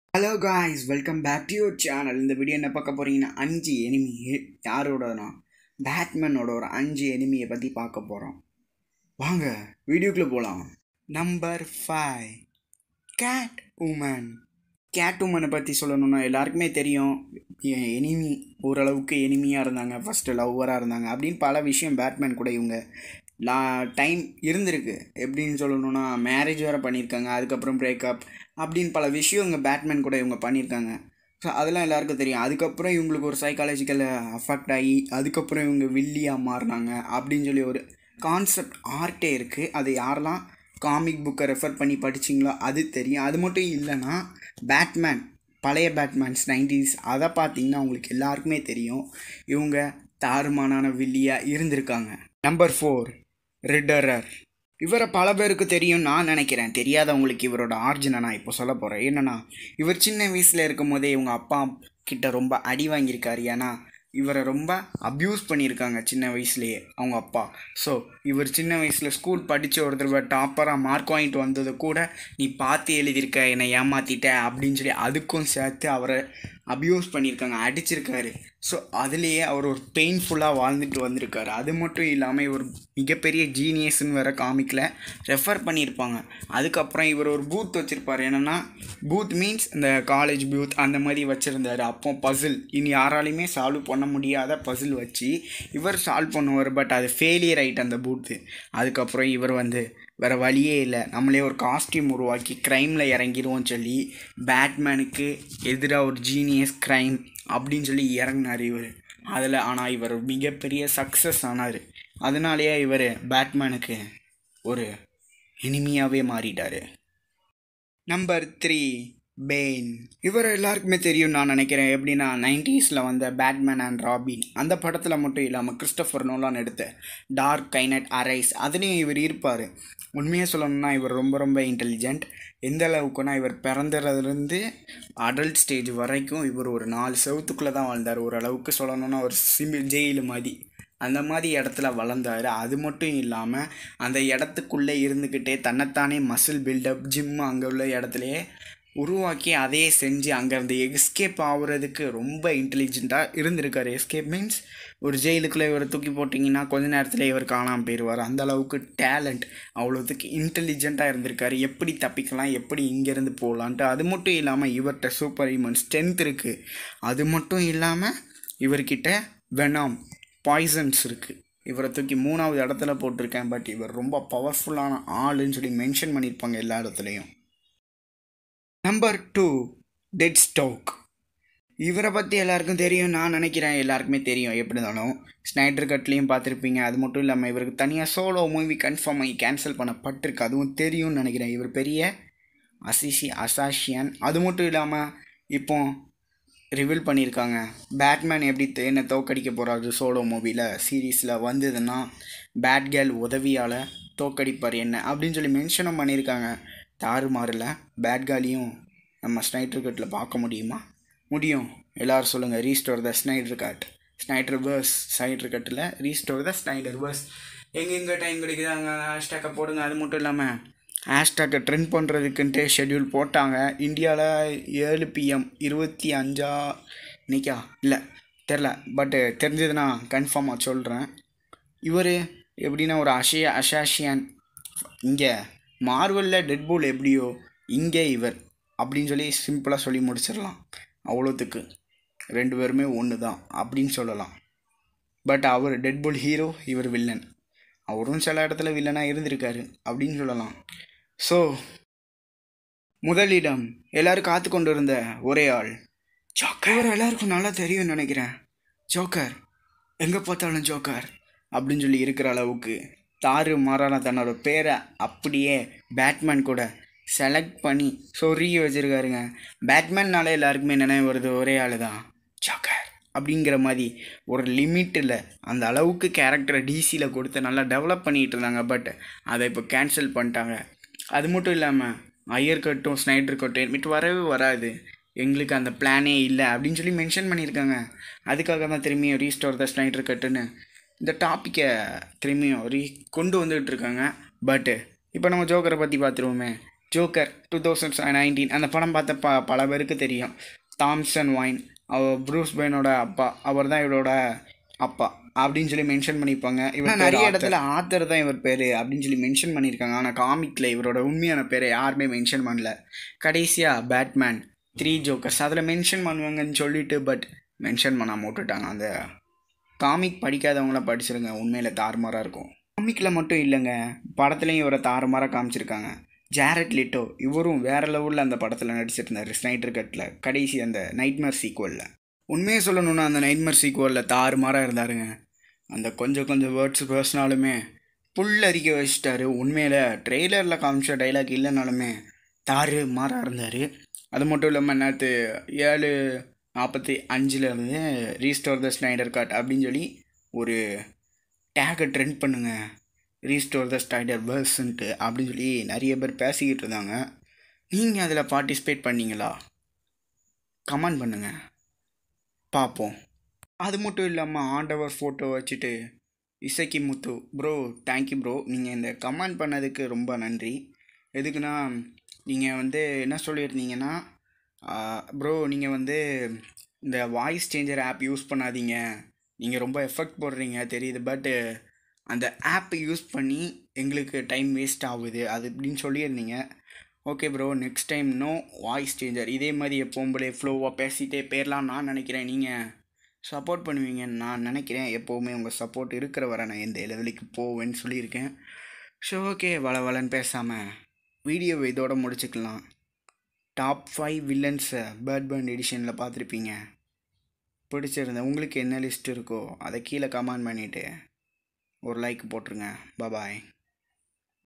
hello guys welcome back to your channel இந்த video என்ன பார்க்க போகிறீங்கன்னா அஞ்சு எனிமி யாரோடனா பேட்மேனோட ஒரு அஞ்சு எனிமியை பற்றி பார்க்க போகிறோம் வாங்க வீடியோக்குள்ளே போகலாம் number five cat woman cat உமனை பற்றி சொல்லணும்னா எல்லாருக்குமே தெரியும் எனிமி ஓரளவுக்கு எனிமியாக இருந்தாங்க ஃபஸ்ட்டு லவ்வராக இருந்தாங்க அப்படின்னு பல விஷயம் பேட்மேன் கூட இவங்க லா டைம் இருந்திருக்கு எப்படின்னு சொல்லணும்னா மேரேஜ் வேறு பண்ணியிருக்காங்க அதுக்கப்புறம் பிரேக்கப் அப்படின்னு பல விஷயம் இவங்க பேட்மேன் கூட இவங்க பண்ணியிருக்காங்க ஸோ அதெல்லாம் எல்லாருக்கும் தெரியும் அதுக்கப்புறம் இவங்களுக்கு ஒரு சைக்காலஜிக்கல் அஃபெக்ட் ஆகி அதுக்கப்புறம் இவங்க வில்லியாக மாறினாங்க அப்படின்னு சொல்லி ஒரு கான்செப்ட் ஆர்ட்டே இருக்குது அது யாரெல்லாம் காமிக் புக்கை ரெஃபர் பண்ணி படிச்சிங்களோ அது தெரியும் அது மட்டும் இல்லைன்னா பேட்மேன் பழைய பேட்மேன்ஸ் நைன்டிஸ் அதை பார்த்தீங்கன்னா உங்களுக்கு எல்லாருக்குமே தெரியும் இவங்க தாறுமானான வில்லியாக இருந்திருக்காங்க நம்பர் ஃபோர் ரிடரர் இவரை பல பேருக்கு தெரியும் நான் நினைக்கிறேன் தெரியாதவங்களுக்கு இவரோட ஆர்ஜினை நான் இப்போ சொல்ல போகிறேன் என்னென்னா இவர் சின்ன வயசில் இருக்கும் போதே இவங்க அப்பா கிட்ட ரொம்ப அடி வாங்கியிருக்காரு ஏன்னா இவரை ரொம்ப அப்யூஸ் பண்ணியிருக்காங்க சின்ன வயசுலேயே அவங்க அப்பா ஸோ இவர் சின்ன வயசில் ஸ்கூல் படித்த ஒரு தடவை டாப்பராக மார்க் வாங்கிட்டு வந்தது கூட நீ பார்த்து எழுதியிருக்க என்னை ஏமாற்றிட்ட அப்படின்னு சொல்லி அதுக்கும் சேர்த்து அவரை அப்யூஸ் பண்ணியிருக்காங்க அடிச்சிருக்காரு ஸோ அதுலேயே அவர் ஒரு பெயின்ஃபுல்லாக வாழ்ந்துட்டு வந்திருக்காரு அது மட்டும் இல்லாமல் இவர் மிகப்பெரிய ஜீனியஸ்ன்னு வேற காமிக்கில் ரெஃபர் பண்ணியிருப்பாங்க அதுக்கப்புறம் இவர் ஒரு பூத் வச்சுருப்பார் என்னென்னா பூத் மீன்ஸ் இந்த காலேஜ் பூத் அந்த மாதிரி வச்சுருந்தாரு அப்போ பசில் இனி யாராலையுமே சால்வ் பண்ண முடியாத பசில் வச்சு இவர் சால்வ் பண்ணுவார் பட் அது ஃபெயிலியர் ஆகிட்டு அந்த பூத்து அதுக்கப்புறம் இவர் வந்து வேறு வழியே இல்லை நம்மளே ஒரு காஸ்டியூம் உருவாக்கி க்ரைமில் இறங்கிடுவோம் சொல்லி பேட்மேனுக்கு எதிராக ஒரு ஜீனியஸ் க்ரைம் அப்படின்னு சொல்லி இறங்கினார் இவர் அதில் ஆனால் இவர் மிகப்பெரிய சக்ஸஸ் ஆனார் அதனாலேயே இவர் பேட்மேனுக்கு ஒரு இனிமையாகவே மாறிட்டார் நம்பர் த்ரீ பெயின் இவர் எல்லாருக்குமே தெரியும் நான் நினைக்கிறேன் எப்படின்னா நைன்டிஸில் வந்த பேட்மேன் அண்ட் ராபின் அந்த படத்தில் மட்டும் இல்லாமல் கிறிஸ்டபர் நோலான் எடுத்த டார்க் கைனட் அரைஸ் அதுலேயும் இவர் இருப்பார் உண்மையாக சொல்லணும்னா இவர் ரொம்ப ரொம்ப இன்டெலிஜென்ட் எந்த அளவுக்குன்னா இவர் பிறந்ததுலேருந்து அடல்ட் ஸ்டேஜ் வரைக்கும் இவர் ஒரு நாலு செவத்துக்குள்ளே தான் வாழ்ந்தார் ஓரளவுக்கு சொல்லணும்னா ஒரு சிம்பிள் ஜெயிலு மாதிரி அந்த மாதிரி இடத்துல வளர்ந்தார் அது மட்டும் இல்லாமல் அந்த இடத்துக்குள்ளே இருந்துக்கிட்டே தன்னைத்தானே மசில் பில்டப் ஜிம் அங்கே உள்ள இடத்துலையே உருவாக்கி அதையே செஞ்சு அங்கேருந்து எஸ்கேப் ஆகுறதுக்கு ரொம்ப இன்டெலிஜென்ட்டாக இருந்திருக்காரு எஸ்கேப் மீன்ஸ் ஒரு ஜெயிலுக்குள்ளே இவர் தூக்கி போட்டிங்கன்னா கொஞ்ச நேரத்தில் இவர் காணாமல் போயிடுவார் அந்த அளவுக்கு டேலண்ட் அவ்வளோத்துக்கு இன்டெலிஜென்ட்டாக இருந்திருக்காரு எப்படி தப்பிக்கலாம் எப்படி இங்கேருந்து போகலான்ட்டு அது மட்டும் இல்லாமல் இவர்கிட்ட சூப்பர் ஹியூமன் ஸ்ட்ரென்த் இருக்குது அது மட்டும் இல்லாமல் இவர்கிட்ட வெனாம் பாய்சன்ஸ் இருக்குது இவரை தூக்கி மூணாவது இடத்துல போட்டிருக்கேன் பட் இவர் ரொம்ப பவர்ஃபுல்லான ஆளுன்னு சொல்லி மென்ஷன் பண்ணியிருப்பாங்க எல்லா இடத்துலையும் நம்பர் டூ டெட் ஸ்டோக் இவரை பற்றி எல்லாருக்கும் தெரியும் நான் நினைக்கிறேன் எல்லாருக்குமே தெரியும் எப்படி இருந்தாலும் ஸ்னைடர் கட்லேயும் பார்த்துருப்பீங்க அது மட்டும் இல்லாமல் இவருக்கு தனியாக சோலோ மூவி கன்ஃபார்ம் ஆகி கேன்சல் பண்ணப்பட்டிருக்கு அதுவும் தெரியும்னு நினைக்கிறேன் இவர் பெரிய அசிசி அசாஷியன் அது மட்டும் இல்லாமல் இப்போ ரிவீல் பண்ணியிருக்காங்க பேட்மேன் எப்படி என்ன தோக்கடிக்க போகிறாரு சோலோ மூவியில் சீரீஸில் வந்ததுன்னா பேட் கேர்ள் உதவியால் தோக்கடிப்பார் என்ன அப்படின்னு சொல்லி மென்ஷனும் பண்ணியிருக்காங்க தாறுமாறில் பேட் கேர்ளையும் நம்ம ஸ்னைடர் கட்டில் பார்க்க முடியுமா முடியும் எல்லோரும் சொல்லுங்கள் restore the Snyder cut Snyder verse Snyder கட்டில் ரீஸ்டோர் த ஸ்னைடர் பர்ஸ் எங்கெங்கே டைம் கிடைக்குது அங்கே ஹேஷ்டேக்கை போடுங்க அது மட்டும் இல்லாமல் ஹேஷ்டேக்கை ட்ரெண்ட் பண்ணுறதுக்குன்ட்டு ஷெட்யூல் போட்டாங்க இந்தியாவில் ஏழு பிஎம் இருபத்தி அஞ்சா இன்னைக்கா இல்லை தெரில பட்டு தெரிஞ்சதுன்னா கன்ஃபார்மாக சொல்கிறேன் இவர் எப்படின்னா ஒரு அஷய அஷாஷியன் இங்கே மார்வலில் டெட்பூல் எப்படியோ இங்கே இவர் அப்படின்னு சொல்லி சிம்பிளாக சொல்லி முடிச்சிடலாம் அவ்வளோத்துக்கு ரெண்டு பேருமே ஒன்று தான் அப்படின்னு சொல்லலாம் பட் அவர் டெட்புல் ஹீரோ இவர் வில்லன் அவரும் சில இடத்துல வில்லனாக இருந்திருக்காரு அப்படின்னு சொல்லலாம் ஸோ முதலிடம் எல்லோரும் காத்து கொண்டு இருந்த ஒரே ஆள் ஜோக்கர் எல்லாருக்கும் நல்லா தெரியும்னு நினைக்கிறேன் ஜோக்கர் எங்கே பார்த்தாலும் ஜோக்கர் அப்படின்னு சொல்லி இருக்கிற அளவுக்கு தாறு மாறான தன்னோட பேரை அப்படியே பேட்மேன் கூட செலக்ட் பண்ணி சொருகி வச்சுருக்காருங்க பேட்மேன்னாலே எல்லாருக்குமே நினைவு வருது ஒரே ஆள் தான் ஜோக்கர் அப்படிங்கிற மாதிரி ஒரு லிமிட்டில் அந்த அளவுக்கு கேரக்டரை டிசியில் கொடுத்து நல்லா டெவலப் பண்ணிகிட்டு இருந்தாங்க பட் அதை இப்போ கேன்சல் பண்ணிட்டாங்க அது மட்டும் இல்லாமல் ஐயர் கட்டும் ஸ்னைடர் கட்டும் மிட் வரவே வராது எங்களுக்கு அந்த பிளானே இல்லை அப்படின்னு சொல்லி மென்ஷன் பண்ணியிருக்காங்க அதுக்காக தான் திரும்பியும் ரீஸ்டோர் த ஸ்னைடர் கட்டுன்னு இந்த டாப்பிக்கை திரும்பியும் ரீ கொண்டு வந்துகிட்டு இருக்காங்க பட்டு இப்போ நம்ம ஜோக்கரை பற்றி பார்த்துருவோமே ஜோக்கர் டூ தௌசண்ட் நைன்டீன் அந்த படம் பார்த்த ப பல பேருக்கு தெரியும் தாம்சன் வைன் அவர் ப்ரூஸ் பெயினோட அப்பா அவர் தான் இவரோட அப்பா அப்படின்னு சொல்லி மென்ஷன் பண்ணியிருப்பாங்க இவர் நிறைய இடத்துல ஆத்தர் தான் இவர் பேர் அப்படின்னு சொல்லி மென்ஷன் பண்ணியிருக்காங்க ஆனால் காமிக்கில் இவரோட உண்மையான பேரை யாருமே மென்ஷன் பண்ணல கடைசியாக பேட்மேன் த்ரீ ஜோக்கர்ஸ் அதில் மென்ஷன் பண்ணுவாங்கன்னு சொல்லிட்டு பட் மென்ஷன் பண்ணாமல் விட்டுட்டாங்க அந்த காமிக் படிக்காதவங்களாம் படிச்சிருங்க உண்மையில் தாறுமாறாக இருக்கும் காமிக்கில் மட்டும் இல்லைங்க படத்துலையும் இவரை தாறுமாறாக காமிச்சிருக்காங்க ஜாரட் லிட்டோ இவரும் வேற லெவலில் அந்த படத்தில் நடிச்சிருந்தார் ஸ்னைடர் கட்டில் கடைசி அந்த நைட்மேர் சீக்குவலில் உண்மையை சொல்லணுன்னா அந்த நைட்மேர் சீக்குவலில் தாறுமாறாக இருந்தாருங்க அந்த கொஞ்சம் கொஞ்சம் வேர்ட்ஸ் பேசினாலுமே புல் அரிக்க வச்சிட்டாரு உண்மையில் ட்ரெய்லரில் காமிச்ச டைலாக் இல்லைனாலுமே தாறு மாறாக இருந்தார் அது மட்டும் இல்லாமல் நேற்று ஏழு நாற்பத்தி அஞ்சுலேருந்து ரீஸ்டோர் த ஸ்னைடர் காட் அப்படின்னு சொல்லி ஒரு டேகை ட்ரெண்ட் பண்ணுங்க ரீஸ்டோர் த ஸ்னைடர் பர்ஸ்ன்ட்டு அப்படின்னு சொல்லி நிறைய பேர் பேசிக்கிட்டு இருந்தாங்க நீங்கள் அதில் பார்ட்டிசிபேட் பண்ணீங்களா கமெண்ட் பண்ணுங்கள் பார்ப்போம் அது மட்டும் இல்லாமல் ஆண்டவர் ஃபோட்டோ வச்சுட்டு Isakki Muthu bro thank you bro நீங்கள் இந்த கமெண்ட் பண்ணதுக்கு ரொம்ப நன்றி எதுக்குன்னா நீங்கள் வந்து என்ன சொல்லியிருந்தீங்கன்னா ப்ரோ நீங்கள் வந்து இந்த வாய்ஸ் சேஞ்சர் ஆப் யூஸ் பண்ணாதீங்க நீங்கள் ரொம்ப எஃபெக்ட் போடுறீங்க தெரியுது பட்டு அந்த ஆப் யூஸ் பண்ணி எங்களுக்கு டைம் வேஸ்ட் ஆகுது அது இப்படின்னு சொல்லியிருந்தீங்க okay bro next time no voice changer இதே மாதிரி எப்பவும் போல ஃப்ளோவாக பேசிகிட்டே பேர்லாம் நான் நினைக்கிறேன் நீங்கள் சப்போர்ட் பண்ணுவீங்கன்னு நான் நினைக்கிறேன் எப்போவுமே உங்கள் சப்போர்ட் இருக்கிற வரை நான் எந்த லெவலுக்கு போவேன்னு சொல்லியிருக்கேன் ஸோ ஓகே வள வளன்னு பேசாமல் வீடியோவை இதோட முடிச்சுக்கலாம் டாப் ஃபைவ் வில்லன்ஸை பேர்ட் பேர்ன் எடிஷனில் பார்த்துருப்பீங்க பிடிச்சிருந்தேன் உங்களுக்கு என்ன லிஸ்ட் இருக்கோ அதை கீழே கமெண்ட் பண்ணிவிட்டு ஒரு லைக் போட்டுருங்க பாய்